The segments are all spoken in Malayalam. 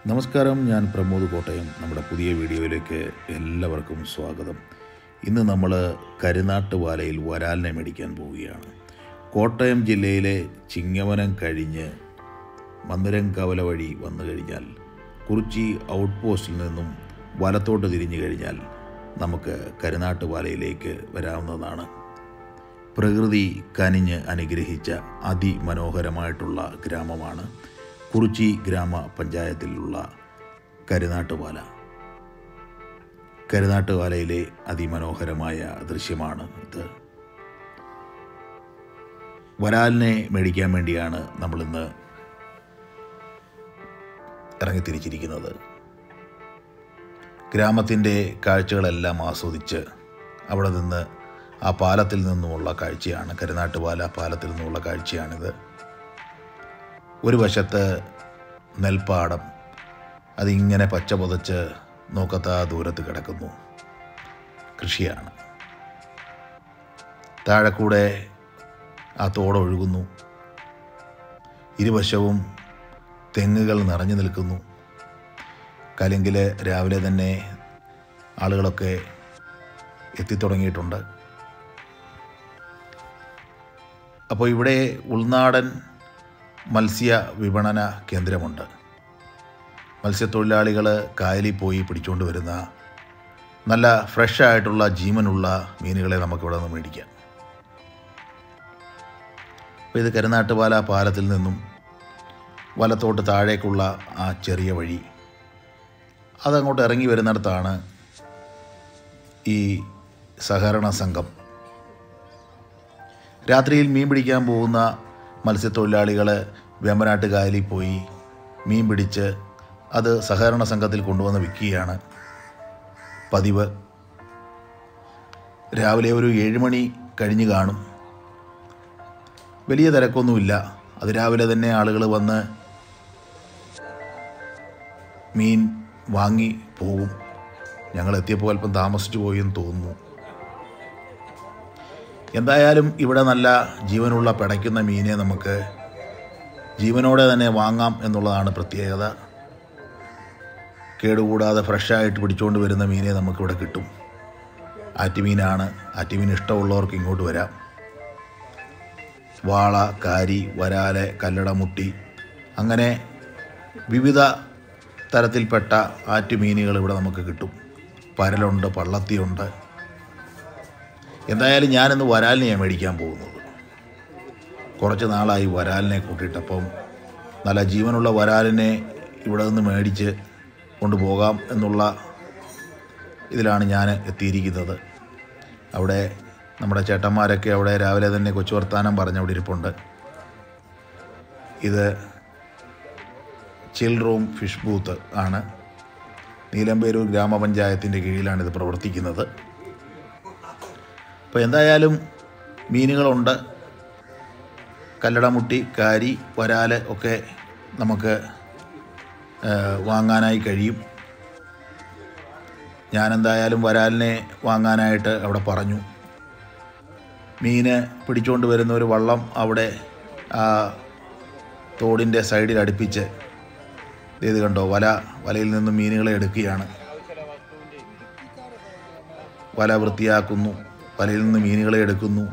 നമസ്കാരം ഞാൻ പ്രമോദ് കോട്ടയം നമ്മുടെ പുതിയ വീഡിയോയിലേക്ക് എല്ലാവർക്കും സ്വാഗതം ഇന്ന് നമ്മൾ കരുനാട്ടുപാലയിൽ വരാലിനെ മേടിക്കാൻ പോവുകയാണ് കോട്ടയം ജില്ലയിലെ ചിങ്ങവനം കഴിഞ്ഞ് മന്ദിരം കവല വഴി വന്നു കഴിഞ്ഞാൽ കുറിച്ചി ഔട്ട് പോസ്റ്റിൽ നിന്നും വലത്തോട്ട് തിരിഞ്ഞു കഴിഞ്ഞാൽ നമുക്ക് കരുനാട്ടുപാലയിലേക്ക് വരാവുന്നതാണ് പ്രകൃതി കനിഞ്ഞ് അനുഗ്രഹിച്ച അതിമനോഹരമായിട്ടുള്ള ഗ്രാമമാണ് കുറിച്ചി ഗ്രാമപഞ്ചായത്തിലുള്ള കരുനാട്ടുപാല കരുനാട്ടുപാലയിലെ അതിമനോഹരമായ ദൃശ്യമാണ് ഇത് വരാലിനെ മേടിക്കാൻ വേണ്ടിയാണ് നമ്മളിന്ന് ഇറങ്ങിത്തിരിച്ചിരിക്കുന്നത് ഗ്രാമത്തിൻ്റെ കാഴ്ചകളെല്ലാം ആസ്വദിച്ച് അവിടെ നിന്ന് ആ പാലത്തിൽ നിന്നുമുള്ള കാഴ്ചയാണ് കരുനാട്ടുപാല പാലത്തിൽ നിന്നുമുള്ള കാഴ്ചയാണിത് ഒരു വശത്ത് നെൽപ്പാടം അതിങ്ങനെ പച്ച പുതച്ച് നോക്കത്താ ദൂരത്ത് കിടക്കുന്നു കൃഷിയാണ് താഴെ കൂടെ ആ തോടൊഴുകുന്നു ഇരുവശവും തെങ്ങുകൾ നിറഞ്ഞു നിൽക്കുന്നു കലെങ്കിൽ രാവിലെ തന്നെ ആളുകളൊക്കെ എത്തിത്തുടങ്ങിയിട്ടുണ്ട് അപ്പോൾ ഇവിടെ ഉൾനാടൻ മത്സ്യ വിപണന കേന്ദ്രമുണ്ട് മത്സ്യത്തൊഴിലാളികൾ കായലിൽ പോയി പിടിച്ചുകൊണ്ട് വരുന്ന നല്ല ഫ്രഷ് ആയിട്ടുള്ള ജീവനുള്ള മീനുകളെ നമുക്കിവിടെ നിന്ന് മേടിക്കാം അപ്പോൾ ഇത് കരുനാട്ടുപാല പാലത്തിൽ നിന്നും വലത്തോട്ട് താഴേക്കുള്ള ആ ചെറിയ വഴി അതങ്ങോട്ട് ഇറങ്ങി വരുന്നിടത്താണ് ഈ സഹകരണ സംഘം രാത്രിയിൽ മീൻ പിടിക്കാൻ പോകുന്ന മത്സ്യത്തൊഴിലാളികൾ വേമ്പനാട്ട് കായലിൽ പോയി മീൻ പിടിച്ച് അത് സഹകരണ സംഘത്തിൽ കൊണ്ടുവന്ന് വിൽക്കുകയാണ് പതിവ് രാവിലെ ഒരു ഏഴ് മണി കഴിഞ്ഞ് കാണും വലിയ തിരക്കൊന്നുമില്ല അത് രാവിലെ തന്നെ ആളുകൾ വന്ന് മീൻ വാങ്ങി പോകും ഞങ്ങൾ എത്തിയപ്പോൾ അല്പം താമസിച്ചു പോയി എന്ന് തോന്നുന്നു എന്തായാലും ഇവിടെ നല്ല ജീവനുള്ള പിടയ്ക്കുന്ന മീനെ നമുക്ക് ജീവനോടെ തന്നെ വാങ്ങാം എന്നുള്ളതാണ് പ്രത്യേകത കേടുകൂടാതെ ഫ്രഷായിട്ട് പിടിച്ചുകൊണ്ട് വരുന്ന മീനെ നമുക്കിവിടെ കിട്ടും ആറ്റുമീനാണ് ആറ്റുമീൻ ഇഷ്ടമുള്ളവർക്ക് ഇങ്ങോട്ട് വരാം വാള കാരി വരാല് കല്ലടമുട്ടി അങ്ങനെ വിവിധ തരത്തിൽപ്പെട്ട ആറ്റുമീനുകൾ ഇവിടെ നമുക്ക് കിട്ടും പരലുണ്ട് പള്ളത്തിയുണ്ട് എന്തായാലും ഞാനിന്ന് വരാലിനെയാണ് മേടിക്കാൻ പോകുന്നത് കുറച്ച് നാളായി വരാലിനെ കൂട്ടിയിട്ടപ്പം നല്ല ജീവനുള്ള വരാലിനെ ഇവിടെ നിന്ന് മേടിച്ച് കൊണ്ടുപോകാം എന്നുള്ള ഇതിലാണ് ഞാൻ എത്തിയിരിക്കുന്നത് അവിടെ നമ്മുടെ ചേട്ടന്മാരൊക്കെ അവിടെ രാവിലെ തന്നെ കൊച്ചു വർത്താനം പറഞ്ഞ് അവിടെ ഇരിപ്പുണ്ട് ഇത് ചിൽ റൂം ഫിഷ് ബൂത്ത് ആണ് നീലമ്പേരൂർ ഗ്രാമപഞ്ചായത്തിൻ്റെ കീഴിലാണ് ഇത് പ്രവർത്തിക്കുന്നത് അപ്പോൾ എന്തായാലും മീനുകളുണ്ട് കല്ലടമുട്ടി കാരി വരാല് ഒക്കെ നമുക്ക് വാങ്ങാനായി കഴിയും ഞാനെന്തായാലും വരാലിനെ വാങ്ങാനായിട്ട് അവിടെ പറഞ്ഞു മീന് പിടിച്ചുകൊണ്ട് വരുന്ന ഒരു വള്ളം അവിടെ ആ തോടിൻ്റെ സൈഡിൽ അടുപ്പിച്ച് ഇത് കണ്ടോ വല വലയിൽ നിന്നും മീനുകളെ എടുക്കുകയാണ് വല വൃത്തിയാക്കുന്നു വലയിൽ നിന്ന് മീനുകളെ എടുക്കുന്നു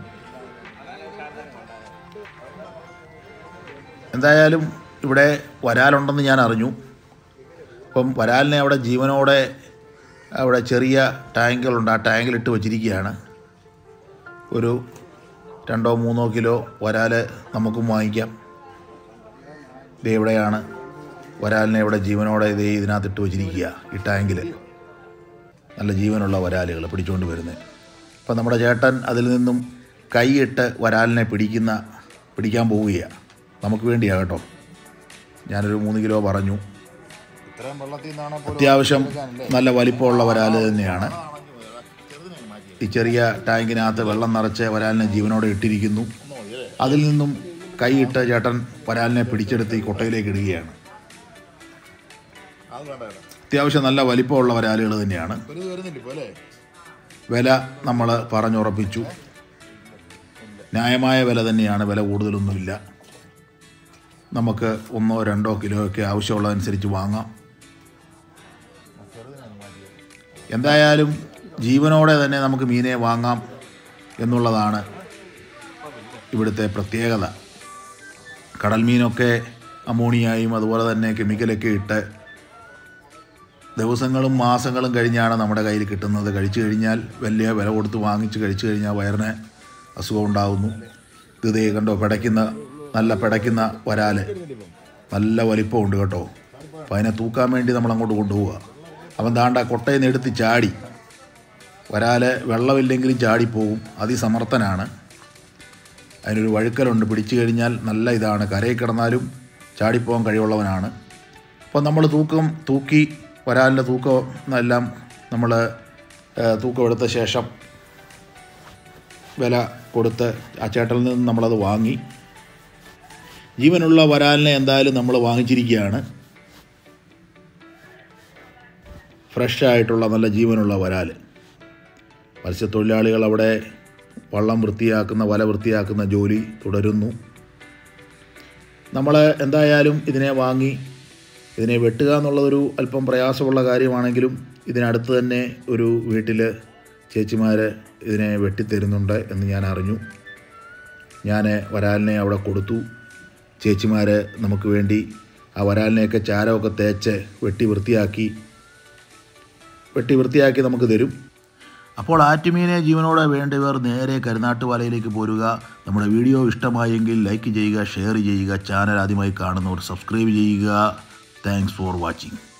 എന്തായാലും ഇവിടെ വരാലുണ്ടെന്ന് ഞാൻ അറിഞ്ഞു അപ്പം വരാലിനെ അവിടെ ജീവനോടെ അവിടെ ചെറിയ ടാങ്കുകളുണ്ട് ആ ടാങ്കിലിട്ട് വച്ചിരിക്കുകയാണ് ഒരു രണ്ടോ മൂന്നോ കിലോ വരാൽ നമുക്കും വാങ്ങിക്കാം ഇതേ ഇവിടെയാണ് വരാലിനെ ഇവിടെ ജീവനോടെ ഇതേ ഇതിനകത്തിട്ട് വച്ചിരിക്കുക ഈ ടാങ്കിൽ നല്ല ജീവനുള്ള വരാലുകൾ പിടിച്ചുകൊണ്ട് വരുന്നത് അപ്പം നമ്മുടെ ചേട്ടൻ അതിൽ നിന്നും കൈയിട്ട് വരാലിനെ പിടിക്കുന്ന പിടിക്കാൻ പോവുകയാണ് നമുക്ക് വേണ്ടിയാണ് കേട്ടോ ഞാനൊരു മൂന്ന് കിലോ പറഞ്ഞു അത്യാവശ്യം നല്ല വലിപ്പമുള്ള വരാൽ തന്നെയാണ് ഈ ചെറിയ ടാങ്കിനകത്ത് വെള്ളം നിറച്ച് വരാലിനെ ജീവനോടെ ഇട്ടിരിക്കുന്നു അതിൽ നിന്നും കൈയിട്ട് ചേട്ടൻ വരാലിനെ പിടിച്ചെടുത്ത് ഈ കൊട്ടയിലേക്ക് ഇടുകയാണ് അത്യാവശ്യം നല്ല വലിപ്പമുള്ള വരാലുകൾ തന്നെയാണ് വില നമ്മൾ പറഞ്ഞുറപ്പിച്ചു ന്യായമായ വില തന്നെയാണ് വില കൂടുതലൊന്നുമില്ല നമുക്ക് ഒന്നോ രണ്ടോ കിലോ ഒക്കെ ആവശ്യമുള്ളതനുസരിച്ച് വാങ്ങാം എന്തായാലും ജീവനോടെ തന്നെ നമുക്ക് മീനെ വാങ്ങാം എന്നുള്ളതാണ് ഇവിടുത്തെ പ്രത്യേകത കടൽ മീനൊക്കെ അമോണിയായും അതുപോലെ തന്നെ കെമിക്കലൊക്കെ ഇട്ട് ദിവസങ്ങളും മാസങ്ങളും കഴിഞ്ഞാണ് നമ്മുടെ കയ്യിൽ കിട്ടുന്നത് കഴിച്ചു കഴിഞ്ഞാൽ വലിയ വില കൊടുത്ത് വാങ്ങിച്ച് കഴിച്ചു കഴിഞ്ഞാൽ വയറിന് അസുഖം ഉണ്ടാകുന്നു ഇത് ദേ കണ്ടോ പിടയ്ക്കുന്ന നല്ല പിടയ്ക്കുന്ന വരാല് നല്ല വലിപ്പമുണ്ട് കേട്ടോ അപ്പോൾ അതിനെ തൂക്കാൻ വേണ്ടി നമ്മൾ അങ്ങോട്ട് കൊണ്ടുപോവുക അവൻ ദാണ്ട കൊട്ടയിൽ നിന്ന് എടുത്ത് ചാടി വരാല് വെള്ളമില്ലെങ്കിലും ചാടിപ്പോവും അതിസമർത്ഥനാണ് അതിനൊരു വഴുക്കലുണ്ട് പിടിച്ചു കഴിഞ്ഞാൽ നല്ല ഇതാണ് കരയിൽ കിടന്നാലും ചാടിപ്പോകാൻ കഴിവുള്ളവനാണ് അപ്പോൾ നമ്മൾ തൂക്കം തൂക്കി വരാലിൻ്റെ തൂക്കം എല്ലാം നമ്മൾ തൂക്കം എടുത്ത ശേഷം വില കൊടുത്ത് ആ ചേട്ടനിൽ നിന്ന് നമ്മളത് വാങ്ങി ജീവനുള്ള വരാലിനെ എന്തായാലും നമ്മൾ വാങ്ങിച്ചിരിക്കുകയാണ് ഫ്രഷ് ആയിട്ടുള്ള നല്ല ജീവനുള്ള വരാൽ മത്സ്യത്തൊഴിലാളികൾ അവിടെ വള്ളം വൃത്തിയാക്കുന്ന വല വൃത്തിയാക്കുന്ന ജോലി തുടരുന്നു നമ്മൾ എന്തായാലും ഇതിനെ വാങ്ങി ഇതിനെ വെട്ടുക എന്നുള്ളതൊരു അല്പം പ്രയാസമുള്ള കാര്യമാണെങ്കിലും ഇതിനടുത്ത് തന്നെ ഒരു വീട്ടിൽ ചേച്ചിമാർ ഇതിനെ വെട്ടിത്തരുന്നുണ്ട് എന്ന് ഞാൻ അറിഞ്ഞു ഞാൻ വരാലിനെ അവിടെ കൊടുത്തു ചേച്ചിമാർ നമുക്ക് വേണ്ടി ആ വരാലിനെയൊക്കെ ചാരമൊക്കെ തേച്ച് വെട്ടി വൃത്തിയാക്കി വെട്ടി വൃത്തിയാക്കി നമുക്ക് തരും അപ്പോൾ ആറ്റുമീനെ ജീവനോടെ വേണ്ടവർ നേരെ കരുനാട്ട് വലയിലേക്ക് പോരുക നമ്മുടെ വീഡിയോ ഇഷ്ടമായെങ്കിൽ ലൈക്ക് ചെയ്യുക ഷെയർ ചെയ്യുക ചാനൽ ആദ്യമായി കാണുന്നവർ സബ്സ്ക്രൈബ് ചെയ്യുക താങ്ക്സ് ഫോർ വാച്ചിങ്